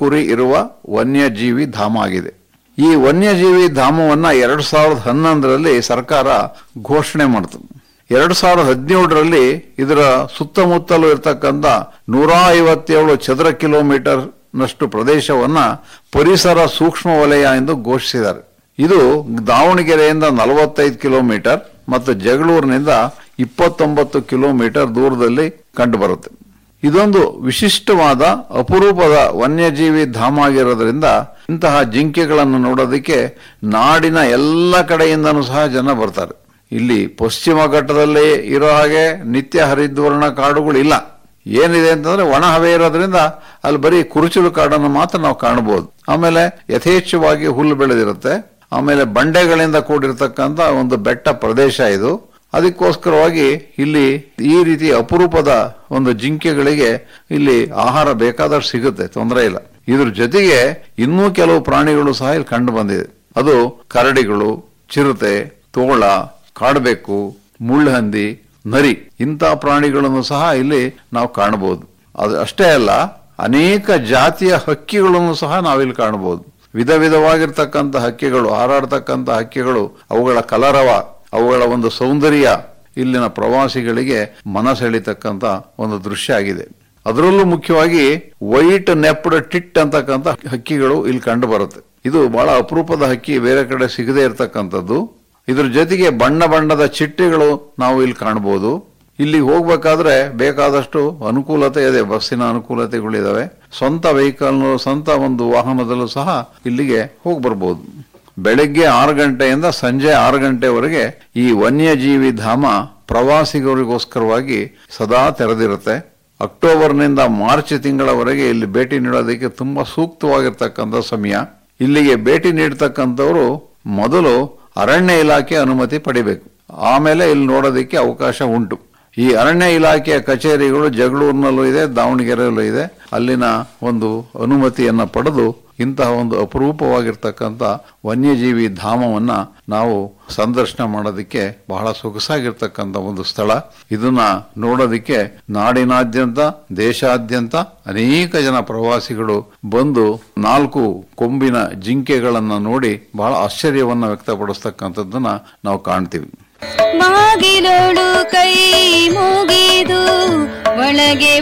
ಕುರಿ ಇರುವ ವನ್ಯಜೀವಿ ಧಾಮ ಆಗಿದೆ ಈ ವನ್ಯಜೀವಿ ಧಾಮವನ್ನ ಎರಡ್ ಸಾವಿರದ ಹನ್ನೊಂದರಲ್ಲಿ ಸರ್ಕಾರ ಘೋಷಣೆ ಮಾಡಿತು ಎರಡ್ ಸಾವಿರದ ಹದಿನೇಳರಲ್ಲಿ ಇದರ ಸುತ್ತಮುತ್ತಲೂ ಇರತಕ್ಕಂಥ ನೂರ ಐವತ್ತೇಳು ಚದರ ಕಿಲೋಮೀಟರ್ ನಷ್ಟು ಪ್ರದೇಶವನ್ನ ಪರಿಸರ ಸೂಕ್ಷ್ಮ ವಲಯ ಎಂದು ಘೋಷಿಸಿದ್ದಾರೆ ಇದು ದಾವಣಗೆರೆಯಿಂದ ನಲವತ್ತೈದು ಕಿಲೋಮೀಟರ್ ಮತ್ತು ಜಗಳೂರಿನಿಂದ ಇಪ್ಪತ್ತೊಂಬತ್ತು ಕಿಲೋಮೀಟರ್ ದೂರದಲ್ಲಿ ಕಂಡುಬರುತ್ತೆ ಇದೊಂದು ವಿಶಿಷ್ಟವಾದ ಅಪರೂಪದ ವನ್ಯಜೀವಿ ಧಾಮ ಆಗಿರೋದ್ರಿಂದ ಇಂತಹ ಜಿಂಕೆಗಳನ್ನು ನೋಡೋದಕ್ಕೆ ನಾಡಿನ ಎಲ್ಲ ಕಡೆಯಿಂದನೂ ಸಹ ಜನ ಬರ್ತಾರೆ ಇಲ್ಲಿ ಪಶ್ಚಿಮ ಘಟ್ಟದಲ್ಲಿ ಇರೋ ಹಾಗೆ ನಿತ್ಯ ಹರಿದ್ವರ್ಣ ಕಾಡುಗಳು ಇಲ್ಲ ಏನಿದೆ ಅಂತಂದ್ರೆ ಒಣ ಹವೆ ಇರೋದ್ರಿಂದ ಅಲ್ಲಿ ಬರೀ ಕುರುಚಲು ಕಾಡನ್ನು ಮಾತ್ರ ನಾವು ಕಾಣಬಹುದು ಆಮೇಲೆ ಯಥೇಚ್ಛವಾಗಿ ಹುಲ್ಲು ಬೆಳೆದಿರುತ್ತೆ ಆಮೇಲೆ ಬಂಡೆಗಳಿಂದ ಕೂಡಿರ್ತಕ್ಕಂಥ ಒಂದು ಬೆಟ್ಟ ಪ್ರದೇಶ ಇದು ಅದಕ್ಕೋಸ್ಕರವಾಗಿ ಇಲ್ಲಿ ಈ ರೀತಿ ಅಪರೂಪದ ಒಂದು ಜಿಂಕೆಗಳಿಗೆ ಇಲ್ಲಿ ಆಹಾರ ಬೇಕಾದಷ್ಟು ಸಿಗುತ್ತೆ ತೊಂದರೆ ಇಲ್ಲ ಇದ್ರ ಜೊತೆಗೆ ಇನ್ನೂ ಕೆಲವು ಪ್ರಾಣಿಗಳು ಸಹ ಇಲ್ಲಿ ಕಂಡು ಬಂದಿದೆ ಅದು ಕರಡಿಗಳು ಚಿರತೆ ತೋಳ ಕಾಡಬೇಕು ಮುಳ್ಳುಹಂದಿ ನರಿ ಇಂಥ ಪ್ರಾಣಿಗಳನ್ನು ಸಹ ಇಲ್ಲಿ ನಾವು ಕಾಣಬಹುದು ಅದು ಅಷ್ಟೇ ಅಲ್ಲ ಅನೇಕ ಜಾತಿಯ ಹಕ್ಕಿಗಳನ್ನು ಸಹ ನಾವಿಲ್ಲಿ ಕಾಣಬಹುದು ವಿಧ ವಿಧವಾಗಿರ್ತಕ್ಕಂಥ ಹಕ್ಕಿಗಳು ಹಾರಾಡ್ತಕ್ಕಂಥ ಹಕ್ಕಿಗಳು ಅವುಗಳ ಕಲರವ ಅವುಗಳ ಒಂದು ಸೌಂದರ್ಯ ಇಲ್ಲಿನ ಪ್ರವಾಸಿಗಳಿಗೆ ಮನಸೆಳಿತಕ್ಕಂಥ ಒಂದು ದೃಶ್ಯ ಆಗಿದೆ ಅದರಲ್ಲೂ ಮುಖ್ಯವಾಗಿ ವೈಟ್ ನೆಪ್ಡ್ ಟಿಟ್ ಅಂತಕ್ಕಂಥ ಹಕ್ಕಿಗಳು ಇಲ್ಲಿ ಕಂಡು ಬರುತ್ತೆ ಇದು ಬಹಳ ಅಪರೂಪದ ಹಕ್ಕಿ ಬೇರೆ ಕಡೆ ಸಿಗದೇ ಇರತಕ್ಕಂಥದ್ದು ಇದ್ರ ಜೊತೆಗೆ ಬಣ್ಣ ಬಣ್ಣದ ಚಿಟ್ಟೆಗಳು ನಾವು ಇಲ್ಲಿ ಕಾಣಬಹುದು ಇಲ್ಲಿ ಹೋಗ್ಬೇಕಾದ್ರೆ ಬೇಕಾದಷ್ಟು ಅನುಕೂಲತೆ ಇದೆ ಬಸ್ಸಿನ ಅನುಕೂಲತೆಗಳಿದಾವೆ ಸ್ವಂತ ವೆಹಿಕಲ್ ಸ್ವಂತ ಒಂದು ವಾಹನದಲ್ಲೂ ಸಹ ಇಲ್ಲಿಗೆ ಹೋಗಿ ಬರ್ಬೋದು ಬೆಳಗ್ಗೆ ಆರು ಗಂಟೆಯಿಂದ ಸಂಜೆ ಆರು ಗಂಟೆವರೆಗೆ ಈ ವನ್ಯಜೀವಿ ಧಾಮ ಪ್ರವಾಸಿಗರಿಗೋಸ್ಕರವಾಗಿ ಸದಾ ತೆರೆದಿರುತ್ತೆ ಅಕ್ಟೋಬರ್ನಿಂದ ಮಾರ್ಚ್ ತಿಂಗಳವರೆಗೆ ಇಲ್ಲಿ ಭೇಟಿ ನೀಡೋದಕ್ಕೆ ತುಂಬಾ ಸೂಕ್ತವಾಗಿರ್ತಕ್ಕಂಥ ಸಮಯ ಇಲ್ಲಿಗೆ ಭೇಟಿ ನೀಡತಕ್ಕಂಥವರು ಮೊದಲು ಅರಣ್ಯ ಇಲಾಖೆ ಅನುಮತಿ ಪಡಿಬೇಕು ಆಮೇಲೆ ಇಲ್ಲಿ ನೋಡೋದಕ್ಕೆ ಅವಕಾಶ ಉಂಟು ಈ ಅರಣ್ಯ ಇಲಾಖೆಯ ಕಚೇರಿಗಳು ಜಗಳೂರಿನಲ್ಲೂ ಇದೆ ದಾವಣಗೆರೆಯಲ್ಲೂ ಇದೆ ಅಲ್ಲಿನ ಒಂದು ಅನುಮತಿಯನ್ನ ಪಡೆದು ಇಂತಹ ಒಂದು ಅಪರೂಪವಾಗಿರ್ತಕ್ಕಂಥ ವನ್ಯಜೀವಿ ಧಾಮವನ್ನ ನಾವು ಸಂದರ್ಶನ ಮಾಡೋದಕ್ಕೆ ಬಹಳ ಸೊಗಸಾಗಿರ್ತಕ್ಕಂಥ ಒಂದು ಸ್ಥಳ ಇದನ್ನ ನೋಡೋದಕ್ಕೆ ನಾಡಿನಾದ್ಯಂತ ದೇಶಾದ್ಯಂತ ಅನೇಕ ಜನ ಪ್ರವಾಸಿಗಳು ಬಂದು ನಾಲ್ಕು ಕೊಂಬಿನ ಜಿಂಕೆಗಳನ್ನ ನೋಡಿ ಬಹಳ ಆಶ್ಚರ್ಯವನ್ನ ವ್ಯಕ್ತಪಡಿಸ್ತಕ್ಕಂಥದ್ದನ್ನ ನಾವು ಕಾಣ್ತೀವಿ ಬಾಗಿಲೋಳು ಕೈ ಮುಗಿದು ಒಳಗೆ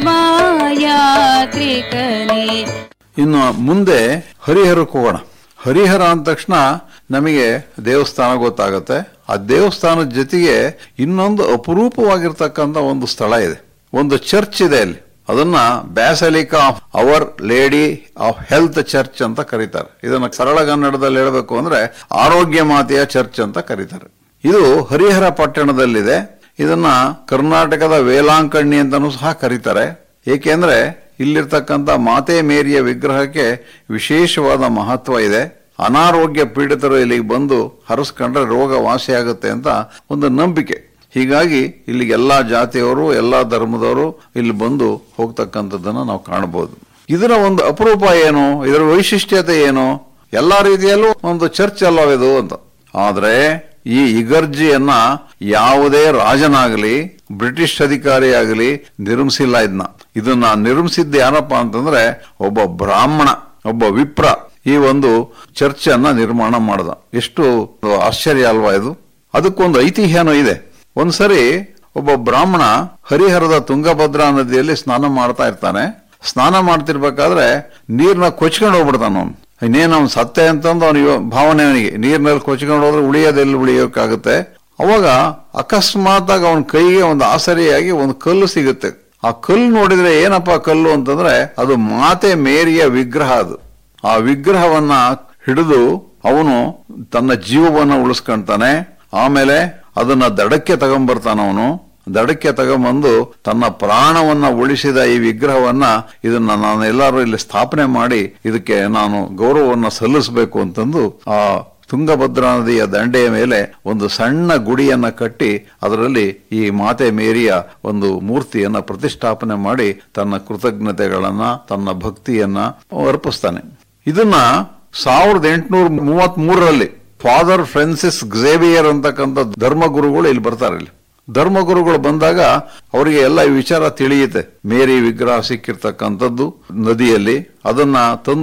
ಮಾಯಾತ್ರಿಕನೇ ಇನ್ನು ಮುಂದೆ ಹರಿಹರಕ್ಕೆ ಹೋಗೋಣ ಹರಿಹರ ಅಂದ ತಕ್ಷಣ ನಮಗೆ ದೇವಸ್ಥಾನ ಗೊತ್ತಾಗುತ್ತೆ ಆ ದೇವಸ್ಥಾನದ ಜೊತೆಗೆ ಇನ್ನೊಂದು ಅಪರೂಪವಾಗಿರ್ತಕ್ಕಂಥ ಒಂದು ಸ್ಥಳ ಇದೆ ಒಂದು ಚರ್ಚ್ ಇದೆ ಅಲ್ಲಿ ಅದನ್ನ basilica of our lady of health church ಅಂತ ಕರೀತಾರೆ ಇದನ್ನ ಸರಳ ಕನ್ನಡದಲ್ಲಿ ಹೇಳಬೇಕು ಅಂದ್ರೆ ಆರೋಗ್ಯ ಮಾತೆಯ ಚರ್ಚ್ ಅಂತ ಕರೀತಾರೆ ಇದು ಹರಿಹರ ಪಟ್ಟಣದಲ್ಲಿದೆ ಇದನ್ನ ಕರ್ನಾಟಕದ ವೇಲಾಂಕಣ್ಣಿ ಅಂತಾನೂ ಸಹ ಕರೀತಾರೆ ಏಕೆಂದ್ರೆ ಇಲ್ಲಿರ್ತಕ್ಕಂಥ ಮಾತೆ ಮೇರಿಯ ವಿಗ್ರಹಕ್ಕೆ ವಿಶೇಷವಾದ ಮಹತ್ವ ಇದೆ ಅನಾರೋಗ್ಯ ಪೀಡಿತರು ಇಲ್ಲಿಗೆ ಬಂದು ಹರಸ್ಕೊಂಡ್ರೆ ರೋಗ ವಾಸಿಯಾಗುತ್ತೆ ಅಂತ ಒಂದು ನಂಬಿಕೆ ಹೀಗಾಗಿ ಇಲ್ಲಿಗೆ ಎಲ್ಲಾ ಜಾತಿಯವರು ಎಲ್ಲಾ ಧರ್ಮದವರು ಇಲ್ಲಿ ಬಂದು ಹೋಗ್ತಕ್ಕಂಥದ್ದನ್ನ ನಾವು ಕಾಣಬಹುದು ಇದರ ಒಂದು ಅಪರೂಪ ಏನು ಇದರ ವೈಶಿಷ್ಟ್ಯತೆ ಏನು ಎಲ್ಲಾ ರೀತಿಯಲ್ಲೂ ಒಂದು ಚರ್ಚ್ ಅಲ್ಲವಿದು ಅಂತ ಆದ್ರೆ ಈ ಇಗರ್ಜಿಯನ್ನ ಯಾವುದೇ ರಾಜನಾಗಲಿ ಬ್ರಿಟಿಷ್ ಅಧಿಕಾರಿಯಾಗಲಿ ನಿರ್ಮಿಸಿಲ್ಲ ಇದನ್ನ ಇದನ್ನ ನಿರ್ಮಿಸಿದ್ದು ಯಾರಪ್ಪ ಅಂತಂದ್ರೆ ಒಬ್ಬ ಬ್ರಾಹ್ಮಣ ಒಬ್ಬ ವಿಪ್ರ ಈ ಒಂದು ಚರ್ಚ್ ಅನ್ನ ನಿರ್ಮಾಣ ಮಾಡ್ದ ಎಷ್ಟು ಆಶ್ಚರ್ಯ ಅಲ್ವಾ ಇದು ಅದಕ್ಕೊಂದು ಐತಿಹ್ಯನೂ ಇದೆ ಒಂದ್ಸರಿ ಒಬ್ಬ ಬ್ರಾಹ್ಮಣ ಹರಿಹರದ ತುಂಗಭದ್ರಾ ನದಿಯಲ್ಲಿ ಸ್ನಾನ ಮಾಡ್ತಾ ಇರ್ತಾನೆ ಸ್ನಾನ ಮಾಡ್ತಿರ್ಬೇಕಾದ್ರೆ ನೀರ್ನ ಕೊಚ್ಕೊಂಡು ಹೋಗ್ಬಿಡ್ತಾನ ಅವನು ಇನ್ನೇನು ಅವ್ನು ಸತ್ತೆ ಅಂತಂದು ಅವನಿಗೆ ಭಾವನೆ ಅವನಿಗೆ ನೀರಿನಲ್ಲಿ ಕೊಚ್ಕೊಂಡು ಹೋದ್ರೆ ಉಳಿಯೋದೆಲ್ಲಿ ಉಳಿಯೋಕ್ಕಾಗುತ್ತೆ ಅವಾಗ ಅಕಸ್ಮಾತ್ ಆಗಿ ಅವನ ಕೈಗೆ ಒಂದು ಆಸರಿಯಾಗಿ ಒಂದು ಕಲ್ಲು ಸಿಗುತ್ತೆ ಆ ಕಲ್ಲು ನೋಡಿದ್ರೆ ಏನಪ್ಪ ಕಲ್ಲು ಅಂತಂದ್ರೆ ಅದು ಮಾತೆ ಮೇರಿಯ ವಿಗ್ರಹ ಅದು ಆ ವಿಗ್ರಹವನ್ನ ಹಿಡಿದು ಅವನು ತನ್ನ ಜೀವವನ್ನ ಉಳಿಸ್ಕೊಂತಾನೆ ಆಮೇಲೆ ಅದನ್ನ ದಡಕ್ಕೆ ತಗೊಂಬರ್ತಾನ ಅವನು ದಡಕ್ಕೆ ತಗೊಂಬಂದು ತನ್ನ ಪ್ರಾಣವನ್ನ ಉಳಿಸಿದ ಈ ವಿಗ್ರಹವನ್ನ ಇದನ್ನ ನಾನು ಎಲ್ಲರೂ ಇಲ್ಲಿ ಸ್ಥಾಪನೆ ಮಾಡಿ ಇದಕ್ಕೆ ನಾನು ಗೌರವವನ್ನ ಸಲ್ಲಿಸಬೇಕು ಅಂತಂದು ಆ ತುಂಗಭದ್ರಾ ನದಿಯ ದಂಡೆಯ ಮೇಲೆ ಒಂದು ಸಣ್ಣ ಗುಡಿಯನ್ನ ಕಟ್ಟಿ ಅದರಲ್ಲಿ ಈ ಮಾತೆ ಮೇರಿಯ ಒಂದು ಮೂರ್ತಿಯನ್ನ ಪ್ರತಿಷ್ಠಾಪನೆ ಮಾಡಿ ತನ್ನ ಕೃತಜ್ಞತೆಗಳನ್ನ ತನ್ನ ಭಕ್ತಿಯನ್ನ ಅರ್ಪಿಸ್ತಾನೆ ಇದನ್ನ ಸಾವಿರದ ಎಂಟುನೂರ ಮೂವತ್ತ್ ಮೂರರಲ್ಲಿ ಫಾದರ್ ಫ್ರಾನ್ಸಿಸ್ ಗ್ಸೇವಿಯರ್ ಅಂತಕ್ಕಂಥ ಧರ್ಮಗುರುಗಳು ಇಲ್ಲಿ ಬರ್ತಾರೆ ಇಲ್ಲಿ ಧರ್ಮಗುರುಗಳು ಬಂದಾಗ ಅವರಿಗೆ ಎಲ್ಲ ಈ ವಿಚಾರ ತಿಳಿಯುತ್ತೆ ಮೇರಿ ವಿಗ್ರಹ ಸಿಕ್ಕಿರ್ತಕ್ಕಂಥದ್ದು ನದಿಯಲ್ಲಿ ಅದನ್ನ ತಂದು